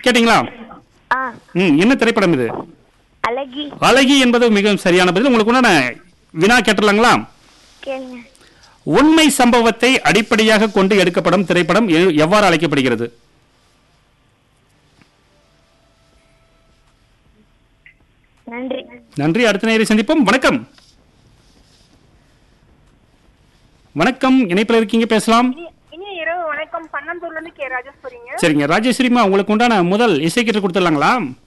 கேட்டிங்களா ஆ ம் என்ன திரைப்படம் இது அழகி அழகி என்பது மிகவும் சரியான பதில் உங்களுக்கு உண்டான வினா கேட்டுலாங்களா கேளுங்க உண்மை சம்பவத்தை அடிப்படையாக கொண்டு எடுக்கப்படும் திரைப்படம் எ- எவ்வாறு அழைக்கப்படுகிறது நன்றி நன்றி அடுத்த நேரை சந்திப்போம் வணக்கம் வணக்கம் இணைப்பில் இருக்கீங்க பேசலாம் இனிய இரவு வணக்கம் பன்னந்தூர்ல இருந்து கே ராஜேஸ்வரிங்க சரிங்க ராஜேஸ்வரிமா உங்களுக்கு உண்டான முதல் இசை கற்று கொடுத்துடலாங்களா